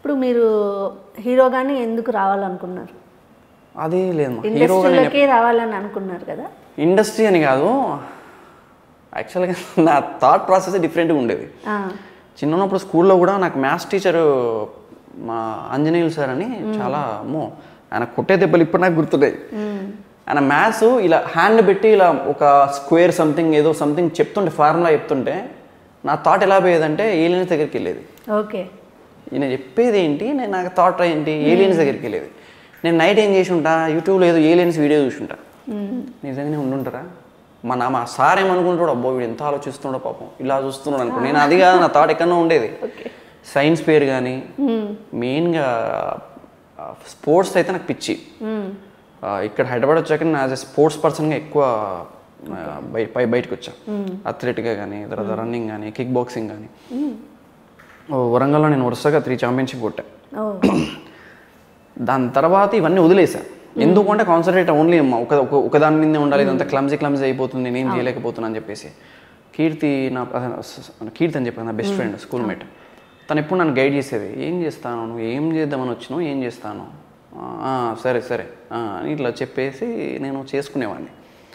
ఇప్పుడు మీరు హీరోగానే ఎందుకు రావాలనుకున్నారు అది లేదు మా. హీరోగా నేను ఇండస్ట్రీలోకి రావాలని అనుకున్నారు కదా ఇండస్ట్రీ అని కాదు యాక్చువల్గా నా థాట్ ప్రాసెస్ డిఫరెంట్గా ఉండేది ఆ, చిన్నప్పుడు స్కూల్లో కూడా నాకు మ్యాథ్స్ టీచర్ మా ఆంజనేయులు సార్ అని చాలా అమ్మో ఆయన కొట్టే దెబ్బలు ఇప్పుడు నాకు గుర్తున్నాయి ఆయన మ్యాథ్స్ ఇలా హ్యాండ్ పెట్టి ఇలా ఒక స్క్వేర్ సంథింగ్ ఏదో సంథింగ్ చెప్తుంటే ఫార్ములా చెప్తుంటే నా థాట్ ఎలా పోయేదంటే ఏలియన్స్ దగ్గరికి వెళ్ళేది ఓకే ఈయన చెప్పేది ఏంటి నేను నాకు థాట్ ఏంటి ఏలియన్స్ దగ్గరికి వెళ్ళేది నేను నైట్ ఏం చేసి ఉంటా యూట్యూబ్లో ఏదో ఏలియన్స్ వీడియో చూసుంటా నిజంగానే ఉండుంటారా మా నా మా సార్ ఏమనుకుంటాడు అబ్బో వీడు ఎంత ఆలోచిస్తున్నాడో పాపం ఇలా చూస్తున్నాడు అనుకో నేను అది కాదు నా థాట్ ఎక్కడో ఉండేది సైన్స్ పేరు కానీ మెయిన్గా స్పోర్ట్స్ అయితే నాకు పిచ్చి ఆ, ఇక్కడ హైదరాబాద్ వచ్చాక నేను యాజ్ ఎ స్పోర్ట్స్ పర్సన్గా ఎక్కువ ఆ, బయ పై బయటకు వచ్చా అథ్లెటిక్గా కానీ తర్వాత రన్నింగ్ కానీ కిక్ బాక్సింగ్ కానీ వరంగల్లో నేను వరుసగా త్రీ ఛాంపియన్షిప్ కొట్టా ఓ దాని తర్వాత ఇవన్నీ వదిలేసా ఎందుకంటే కాన్సన్ట్రేట్ ఓన్లీ ఒక ఒక- ఒక దాని మీదే ఉండాలి ఇదంతా క్లమ్జీ క్లమ్జీ అయిపోతుంది నేనేం చేయలేకపోతున్నా అని చెప్పేసి కీర్తి నా అదే స- స- కీర్తి అని చెప్పాను నా బెస్ట్ ఫ్రెండ్ స్కూల్ మేట్ తను ఎప్పుడు నన్ను గైడ్ చేసేది ఏం చేస్తాను నువ్వు ఏం చేద్దామని వచ్చినావు ఏం చేస్తాను "ఆ, ఆ, సరే సరే ఆ," అని ఇట్లా చెప్పేసి నేను చేసుకునేవాడిని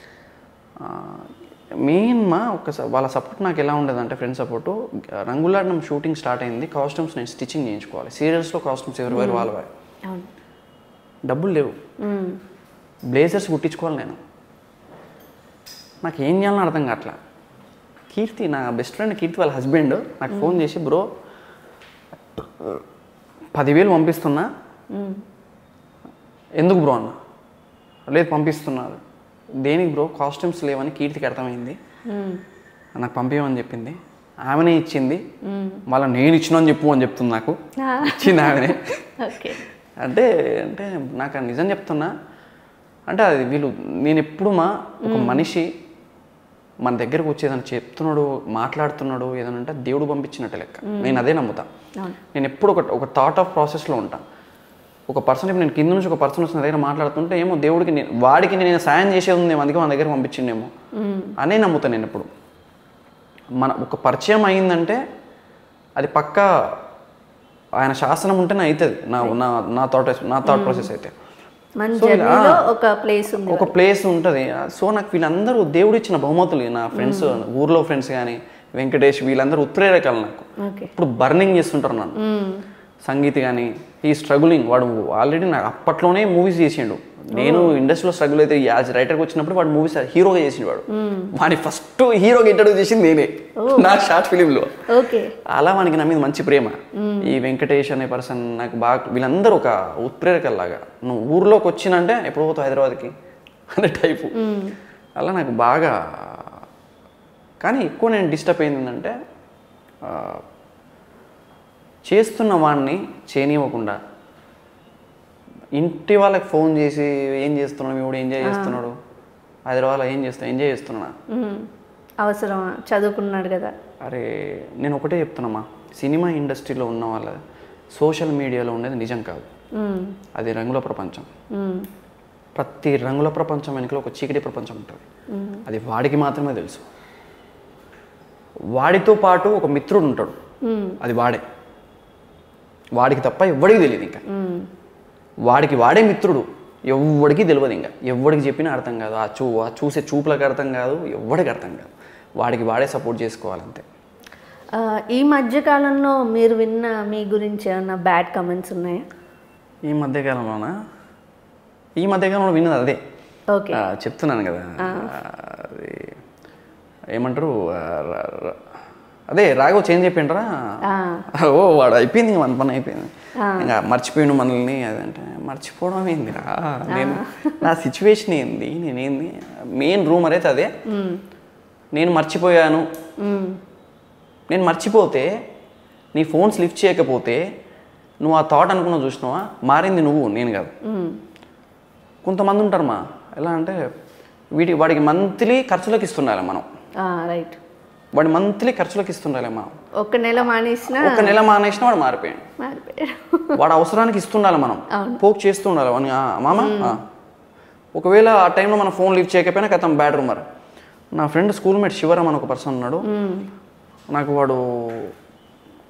మెయిన్ మా ఒకసారి వాళ్ళ సపోర్ట్ నాకు ఎలా ఉండేదంటే ఫ్రెండ్ సపోర్టు రంగులాడనం షూటింగ్ స్టార్ట్ అయింది కాస్ట్యూమ్స్ నేను స్టిచ్చింగ్ చేయించుకోవాలి సీరియల్స్లో కాస్ట్యూమ్స్ ఎవరు వేరు వాళ్ళవే అవును డబ్బులు లేవు మ్మ్. బ్లేజర్స్ కుట్టించుకోవాలి నేను నాకు ఏం చేయాలని అర్థం కావట్లా కీర్తి నా బెస్ట్ ఫ్రెండ్ కీర్తి వాళ్ళ హస్బెండ్ నాకు ఫోన్ చేసి బ్రో పదివేలు పంపిస్తున్నా మ్మ్. ఎందుకు బ్రో అన్న లేదు పంపిస్తున్నారు దేనికి బ్రో కాస్ట్యూమ్స్ లేవని కీర్తికి అర్థమైంది మ్మ్. నాకు పంపించమని చెప్పింది ఆమెనే ఇచ్చింది మళ్ళీ నేను ఇచ్చిన అని చెప్పు అని చెప్తుంది నాకు ఆ. ఇచ్చింది ఆమెనే ఓకే అంటే అంటే నాకు ఆ నిజం చెప్తున్నా అంటే అది వీళ్ళు నేను ఎప్పుడు మా ఒక మనిషి మన దగ్గరకు వచ్చి ఏదైనా చెప్తున్నాడు మాట్లాడుతున్నాడు ఏదైనా అంటే దేవుడు పంపించినట్టు లెక్క నేను అదే నమ్ముతా అవును నేను ఎప్పుడు ఒక ఒక థాట్ ఆఫ్ ప్రాసెస్లో ఉంటా ఒక పర్సన్ ఇప్పుడు నేను కింద నుంచి ఒక పర్సన్ వచ్చి నా దగ్గర మాట్లాడుతుంటే ఏమో దేవుడికి నేను వాడికి నేను సాయం చేసేది ఉంది అందుకే మన దగ్గర పంపించిండేమో అనే నమ్ముతాను నేను ఎప్పుడు మన ఒక పరిచయం అయిందంటే అది పక్కా ఆయన శాసనం ఉంటేనే అవుతుంది నా నా నా థాట్ నా థాట్ ప్రాసెస్ అయితే మన So, ఇలా- జర్నీలో ఒక ప్లేస్ ఉంది ఒక ప్లేస్ ఉంటుంది సో నాకు వీళ్ళందరూ దేవుడు ఇచ్చిన బహుమతులు నా ఫ్రెండ్స్ ఊర్లో ఫ్రెండ్స్ కానీ వెంకటేష్ వీళ్ళందరూ ఉత్ప్రేరకాలు నాకు ఓకే ఇప్పుడు బర్నింగ్ చేస్తుంటారు నన్ను సంగీత్ కానీ ఈ స్ట్రగులింగ్ వాడు ఆల్రెడీ నాకు అప్పట్లోనే మూవీస్ చేసిండు నేను ఇండస్ట్రీలో స్ట్రగుల్ అయితే యాజ్ రైటర్కి వచ్చినప్పుడు వాడు మూవీస్ హీరోగా చేసిండు వాడు వాడిని ఫస్ట్ హీరోగా ఇంట్రడ్యూస్ చేసింది నేనే నా షార్ట్ ఫిలింలో ఓకే అలా మనకి నా మీద మంచి ప్రేమ ఈ వెంకటేష్ అనే పర్సన్ నాకు బాగా వీళ్ళందరూ ఒక ఉత్ప్రేరకల్లాగా నువ్వు ఊర్లోకి వచ్చినంటే ఎప్పుడు పోతావు హైదరాబాద్కి అనే టైపు అలా నాకు బాగా కానీ ఎక్కువ నేను డిస్టర్బ్ అయింది ఏంటంటే ఆ, చేస్తున్న వాడిని చేయనివ్వకుండా ఇంటి వాళ్ళకి ఫోన్ చేసి ఏం చేస్తున్నాడు ఇప్పుడు ఎంజాయ్ చేస్తున్నాడు హైదరాబాద్లో ఏం చేస్తా ఎంజాయ్ చేస్తున్నా మ్మ్. అవసరమా చదువుకున్నాడు కదా అరే నేను ఒకటే చెప్తున్నామా సినిమా ఇండస్ట్రీలో ఉన్న వాళ్ళ సోషల్ మీడియాలో ఉండేది నిజం కాదు మ్మ్. అది రంగుల ప్రపంచం మ్మ్. ప్రతి రంగుల ప్రపంచం వెనుకలో ఒక చీకటి ప్రపంచం ఉంటుంది అది వాడికి మాత్రమే తెలుసు వాడితో పాటు ఒక మిత్రుడు ఉంటాడు మ్మ్. అది వాడే వాడికి తప్ప ఎవ్వడికి తెలియదు ఇంకా మ్మ్. వాడికి వాడే మిత్రుడు ఎవ్వడికి తెలియదు ఇంకా ఎవ్వడికి చెప్పినా అర్థం కాదు ఆ చూ ఆ చూసే చూపులకు అర్థం కాదు ఎవ్వడికి అర్థం కాదు వాడికి వాడే సపోర్ట్ చేసుకోవాలంతే ఆ, ఈ మధ్య కాలంలో మీరు విన్న మీ గురించి ఏమన్నా బ్యాడ్ కమెంట్స్ ఉన్నాయా ఈ మధ్యకాలంలోనా ఈ మధ్యకాలంలో విన్నది అదే ఓకే ఆ, చెప్తున్నాను కదా అది ఏమంటారు ఆ, ర- ర- అదే రాఘవ్ చేంజ్ చెప్పిండ్రా ఆ, ఓ వాడు అయిపోయింది ఇంక మన పని అయిపోయింది ఇంకా మర్చిపోయిండు మనల్ని అదంటే మర్చిపోవడం ఏందిరా నేను నా సిచ్యువేషన్ ఏంది నేనేంది మెయిన్ రూమర్ అయితే అదే మ్మ్. నేను మర్చిపోయాను మ్మ్. నేను మర్చిపోతే నీ ఫోన్స్ లిఫ్ట్ చేయకపోతే నువ్వు ఆ థాట్ అనుకున్నావు చూసినావా మారింది నువ్వు నేను కాదు మ్మ్. కొంతమంది ఉంటారు మా ఎలా అంటే వీటి వాడికి మంత్లీ ఖర్చులకు ఇస్తుండాలి మనం ఆ, రైట్ వాడి మంత్లీ ఖర్చులకు ఇస్తుండాలి మనం ఒక్క నెల మానేసిన ఒక నెల మానేసినా వాడు మారిపోయాడు మారిపోయారు వాడు అవసరానికి ఇస్తుండాలి మనం అవును. పోక్ చేస్తూ ఉండాలి వాడిని, "ఆ, మామ ఆ." ఒకవేళ ఆ టైంలో మనం ఫోన్ లిఫ్ట్ చేయకపోయినా కథం బ్యాడ్ రూమర్ నా ఫ్రెండ్ స్కూల్ మేట్ శివరామ్ అని ఒక పర్సన్ ఉన్నాడు నాకు వాడు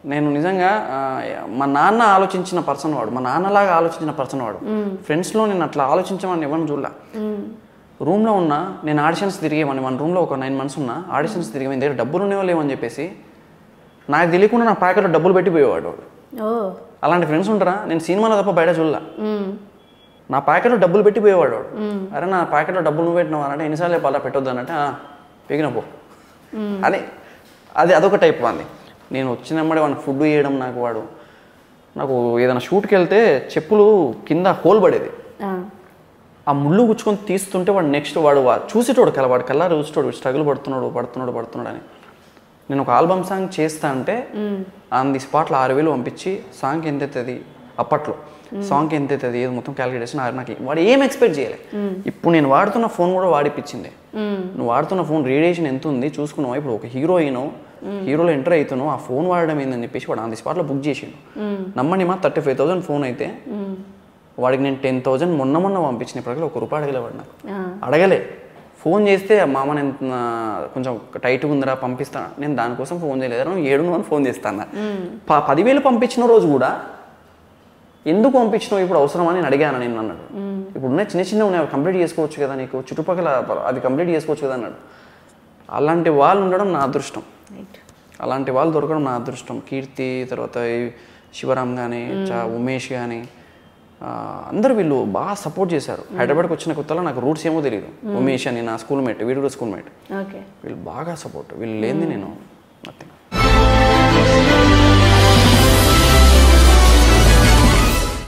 నేను నిజంగా ఆ, మా నాన్న ఆలోచించిన పర్సన్ వాడు మా నాన్నలాగా ఆలోచించిన పర్సన్ వాడు ఫ్రెండ్స్లో నేను అట్లా ఆలోచించమని ఎవరిని చూడలే రూమ్లో ఉన్నా నేను ఆడిషన్స్ తిరిగేవాడిని మన రూమ్లో ఒక నైన్ మంత్స్ ఉన్నా ఆడిషన్స్ తిరిగే దగ్గర డబ్బులు ఉన్నాయో లేవని చెప్పేసి నాకు తెలియకుండా నా ప్యాకెట్లో డబ్బులు పెట్టిపోయేవాడు వాడు ఓ అలాంటి ఫ్రెండ్స్ ఉంటారా నేను సినిమాలో తప్ప బయట చూడలే మ్మ్. నా ప్యాకెట్లో డబ్బులు పెట్టిపోయేవాడు వాడు అరే నా ప్యాకెట్లో డబ్బులు నువ్వు పెట్టినావు అంటే ఎన్నిసార్లు చెప్పాలా పెట్టొద్దు అనంటే పెగిన పో అని అది అదొక టైప్ వాడిని నేను వచ్చినమ్మడే వాడిని ఫుడ్ చేయడం నాకు వాడు నాకు ఏదైనా షూట్కి వెళ్తే చెప్పులు కింద హోల్ పడేది ఆ. ఆ ముళ్ళు గుచ్చుకొని తీస్తుంటే వాడు నెక్స్ట్ వాడు వా- చూసేటోడు కల వాడు కల్లారు చూసేటోడు స్ట్రగుల్ పడుతున్నాడు పడుతున్నాడు పడుతున్నాడు అని నేను ఒక ఆల్బమ్ సాంగ్ చేస్తా అంటే ఆన్ ది స్పాట్లో ఆరు వేలు పంపించి సాంగ్ ఎంత అవుతుంది అప్పట్లో సాంగ్ ఎంత అవుతుంది ఏది మొత్తం క్యాలిక్యులేషన్ నాకు వాడు ఏం ఎక్స్పెక్ట్ చేయలే ఇప్పుడు నేను వాడుతున్న ఫోన్ కూడా వాడిపించింది మ్మ్. నువ్వు వాడుతున్న ఫోన్ రేడియేషన్ ఎంత ఉంది చూసుకున్నావు ఇప్పుడు ఒక హీరోయిన్ హీరోలో ఎంటర్ అవుతున్నావు ఆ ఫోన్ వాడడం ఏందని చెప్పేసి వాడు ఆన్ ది స్పాట్లో బుక్ చేసిండు నమ్మండి మా థర్టీ ఫైవ్ థౌసండ్ ఫోన్ అయితే మ్మ్. వాడికి నేను టెన్ థౌసండ్ మొన్న మొన్న పంపించిన ఇప్పటికీ ఒక రూపాయి అడగలే వాడు నాకు ఆ. అడగలే ఫోన్ చేస్తే మామ నేను ఆ, కొంచెం టైట్గా ఉందిరా పంపిస్తా నేను దానికోసం ఫోన్ చేయలేదు నువ్వు ఏడు అని ఫోన్ చేస్తాను ప పదివేలు పంపించిన రోజు కూడా ఎందుకు పంపించినావు ఇప్పుడు అవసరమా అని నేను అడిగాను నేను అన్నాడు ఇప్పుడు ఉన్నాయి చిన్న చిన్న ఉన్నాయి అవి కంప్లీట్ చేసుకోవచ్చు కదా నీకు చుట్టుపక్కల అది కంప్లీట్ చేసుకోవచ్చు కదా అన్నాడు అలాంటి వాళ్ళు ఉండడం నా అదృష్టం రైట్ అలాంటి వాళ్ళు దొరకడం నా అదృష్టం కీర్తి తర్వాత ఈ శివరామ్ కానీ చా ఉమేష్ కానీ అందరూ వీళ్ళు బాగా సపోర్ట్ చేశారు హైదరాబాద్కి వచ్చిన కొత్తలో నాకు రూట్స్ ఏమో తెలియదు ఉమేష్ అని నా స్కూల్ మేట్ వీడు కూడా స్కూల్ మేట్ ఓకే వీళ్ళు బాగా సపోర్ట్ వీళ్ళు లేనిది నేను నథింగ్